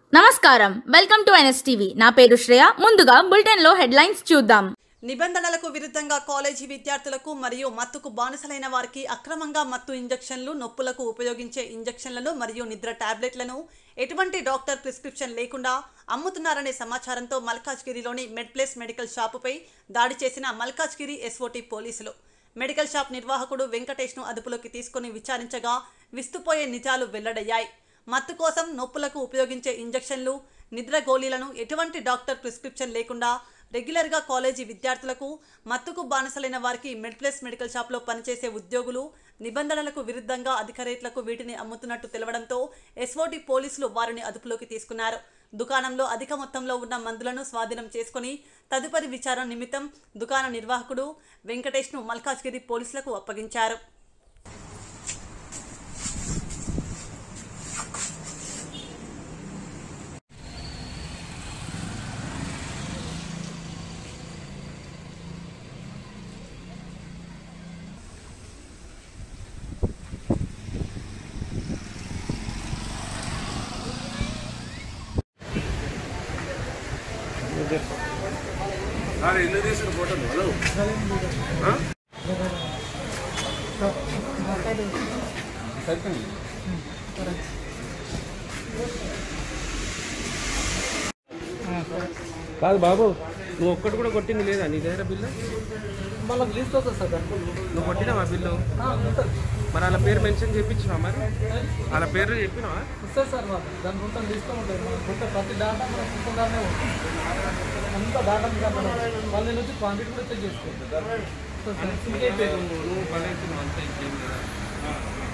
నమస్కారం welcome to NSTV నా పేరు శ్రేయ ముందుగా బులెటిన్లో హెడ్లైన్స్ చూద్దాం నిబంధనలకు విరుద్ధంగా కాలేజీ విద్యార్థులకు మరియు మత్తుకు బానిసలైన వారికి అక్రమంగా మత్తు ఇంజెక్షన్లు నొప్పులకు ఉపయోగించే ఇంజెక్షన్లను మరియు నిద్ర టాబ్లెట్లను ఎటువంటి డాక్టర్ ప్రిస్క్రిప్షన్ లేకుండా అమ్ముతున్నారనే సమాచారంతో మల్కాజ్గిరిలోని మెడ్ప్లేస్ మెడికల్ షాపుపై దాడి చేసిన మల్కాజ్గిరి ఎస్ఓటి పోలీసులు మెడికల్ షాప్ నిర్వాహకుడు వెంకటేష్ను అదుపులోకి తీసుకుని విచారించగా విస్తుపోయే నిజాలు వెల్లడయ్యాయి మత్తు కోసం నొప్పులకు ఉపయోగించే ఇంజెక్షన్లు నిద్ర గోళీలను ఎటువంటి డాక్టర్ ప్రిస్క్రిప్షన్ లేకుండా రెగ్యులర్గా కాలేజీ విద్యార్థులకు మత్తుకు బానిసలైన వారికి మెడ్ప్లస్ మెడికల్ షాప్లో పనిచేసే ఉద్యోగులు నిబంధనలకు విరుద్ధంగా అధిక రేట్లకు వీటిని అమ్ముతున్నట్టు తెలవడంతో ఎస్ఓటి పోలీసులు వారిని అదుపులోకి తీసుకున్నారు దుకాణంలో అధిక మొత్తంలో ఉన్న మందులను స్వాధీనం చేసుకుని తదుపరి విచారణ నిమిత్తం దుకాణ నిర్వాహకుడు వెంకటేష్ను మల్కాజ్గిరి పోలీసులకు అప్పగించారు అరే ఇల్లు తీసిన ఫోటోలు హలో ఆ? సరిపోయింది కాదు బాబు నువ్వు ఒక్కటి కూడా కొట్టింది లేదా నీ దగ్గర బిల్లు మళ్ళీ లిస్ట్ వస్తుంది సార్ దాంట్లో నువ్వు కొట్టినావా బిల్లు ఆ, ఉంటుంది మరి వాళ్ళ పేరు మెన్షన్ చేయించినావా మరి వాళ్ళ పేరు చెప్పినావా ఇస్తారు సార్ మాకు దాని మొత్తం లిస్ట్ ఉంటుంది మనకు ఉంటే ప్రతి డాటా మన సిస్టమ్ దానే ఉంటుంది అంతా డాటా మీద వాళ్ళు నేను వచ్చి క్వాంటిటీ కూడా చెక్ చేసుకోండి సో సార్ సింక్ అయిపోయింది నువ్వు పడేస్తున్నావు అంతా ఇంకేం లేదా